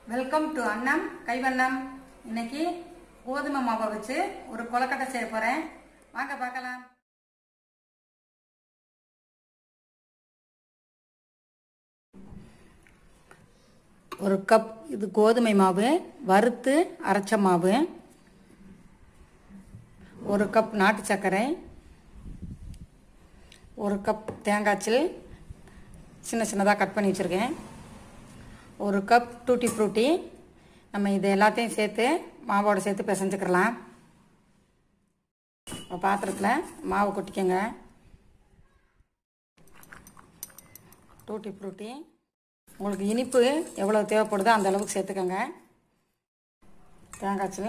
welcome to அன்னம் கைவண்ணம் இன்னைக்கு கோதுமை மாவை வச்சு ஒரு கொலக்கட்டை செய்ய போறேன் வாங்க பார்க்கலாம் ஒரு கப் இது கோதுமை மாவு வறுத்து அரைச்ச மாவு ஒரு கப் நாட்டு சர்க்கரை ஒரு கப் தேங்காய்ச்சில் சின்ன சின்னதாக கட் பண்ணி வச்சுருக்கேன் ஒரு கப் டூட்டி ஃப்ரூட்டி நம்ம இது எல்லாத்தையும் சேர்த்து மாவோட சேர்த்து பிசைஞ்சுக்கிறலாம் ஒரு பாத்திரத்தில் மாவு கொட்டிக்கோங்க டூட்டி ஃப்ரூட்டி உங்களுக்கு இனிப்பு எவ்வளோ தேவைப்படுதோ அந்த அளவுக்கு சேர்த்துக்கோங்க தேங்காய்ச்சி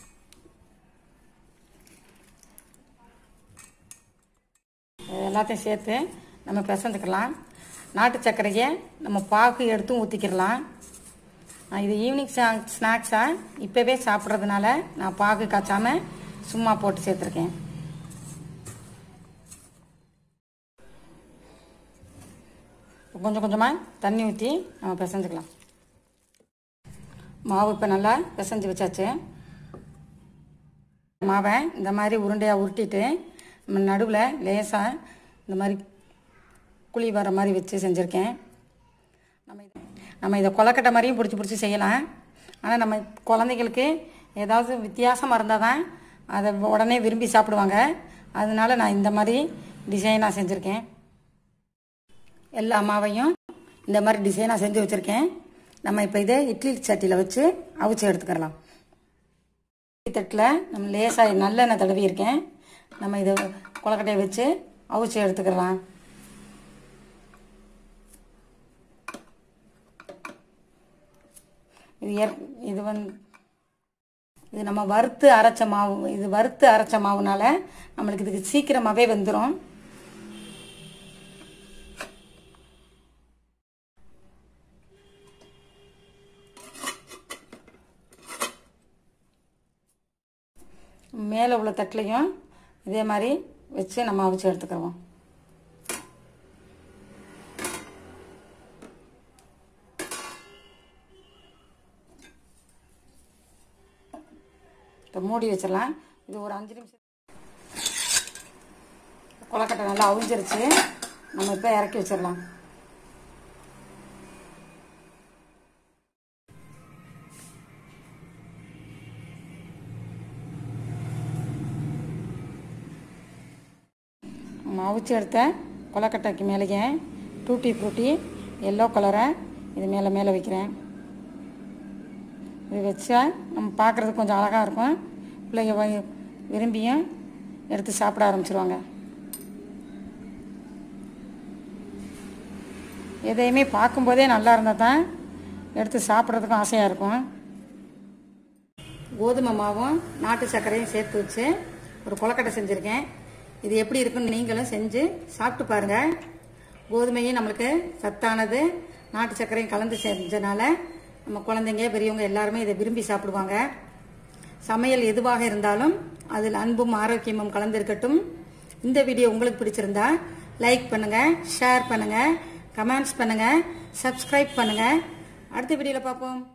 இது எல்லாத்தையும் சேர்த்து நம்ம பிசைஞ்சுக்கலாம் நாட்டு சர்க்கரையை நம்ம பாகு எடுத்தும் ஊற்றிக்கிடலாம் நான் இது ஈவினிங் ஸ்நாக்ஸாக இப்போவே சாப்பிட்றதுனால நான் பாகு காய்ச்சாமல் சும்மா போட்டு சேர்த்துருக்கேன் கொஞ்சம் கொஞ்சமாக தண்ணி ஊற்றி நம்ம பிசைஞ்சுக்கலாம் மாவு இப்போ நல்லா பிசைஞ்சு வச்சாச்சு மாவை இந்த மாதிரி உருண்டையாக உருட்டிட்டு நம்ம நடுவில் லேசாக இந்த மாதிரி குழி வர மாதிரி வச்சு செஞ்சுருக்கேன் நம்ம இதை நம்ம இதை கொலக்கட்டை மாதிரியும் பிடிச்சி பிடிச்சி செய்யலாம் ஆனால் நம்ம குழந்தைங்களுக்கு ஏதாவது வித்தியாசமாக இருந்தால் தான் அதை உடனே விரும்பி சாப்பிடுவாங்க அதனால நான் இந்த மாதிரி டிசைனாக செஞ்சுருக்கேன் எல்லா மாவையும் இந்த மாதிரி டிசைனாக செஞ்சு வச்சுருக்கேன் நம்ம இப்போ இதை இட்லி சட்டியில் வச்சு அவிச்சு எடுத்துக்கலாம் தட்டில் நம்ம லேசாக நல்லெண்ணெய் தடவி இருக்கேன் நம்ம இதை கொலக்கட்டையை வச்சு அவிச்சு எடுத்துக்கலாம் இது ஏற் இது வந்து இது நம்ம வறுத்து அரைச்ச மாவு இது வறுத்து அரைச்ச மாவுனால நம்மளுக்கு இதுக்கு சீக்கிரமாகவே வந்துடும் மேலே உள்ள தட்டுலையும் இதே மாதிரி வச்சு நம்ம அவிச்சு எடுத்துக்கிறோம் இப்போ மூடி வச்சிடலாம் இது ஒரு அஞ்சு நிமிஷம் கொலக்கட்டை நல்லா அவிஞ்சிருச்சு நம்ம இப்போ இறக்கி வச்சிடலாம் நம்ம அவிச்சு எடுத்த கொலக்கட்டைக்கு மேலேயே டூட்டி ஃப்ரூட்டி எல்லோ கலரை இது மேலே மேலே வைக்கிறேன் இது வச்சா நம்ம பார்க்குறதுக்கு கொஞ்சம் அழகாக இருக்கும் பிள்ளைங்க வை- விரும்பியும் எடுத்து சாப்பிட ஆரம்பிச்சிருவாங்க எதையுமே பார்க்கும்போதே நல்லா இருந்தால் தான் எடுத்து சாப்பிட்றதுக்கும் ஆசையாக இருக்கும் கோதுமை மாவும் நாட்டு சர்க்கரையும் சேர்த்து வச்சு ஒரு கொலக்கட்டை செஞ்சுருக்கேன் இது எப்படி இருக்குன்னு நீங்களும் செஞ்சு சாப்பிட்டு பாருங்கள் கோதுமையும் நம்மளுக்கு சத்தானது நாட்டு சர்க்கரையும் கலந்து செஞ்சனால நம்ம குழந்தைங்க பெரியவங்க எல்லாருமே இதை விரும்பி சாப்பிடுவாங்க சமையல் எதுவாக இருந்தாலும் அதில் அன்பும் ஆரோக்கியமும் கலந்திருக்கட்டும் இந்த வீடியோ உங்களுக்கு பிடிச்சிருந்தா லைக் பண்ணுங்க ஷேர் பண்ணுங்க கமெண்ட்ஸ் பண்ணுங்க சப்ஸ்கிரைப் பண்ணுங்க அடுத்த வீடியோவில் பார்ப்போம்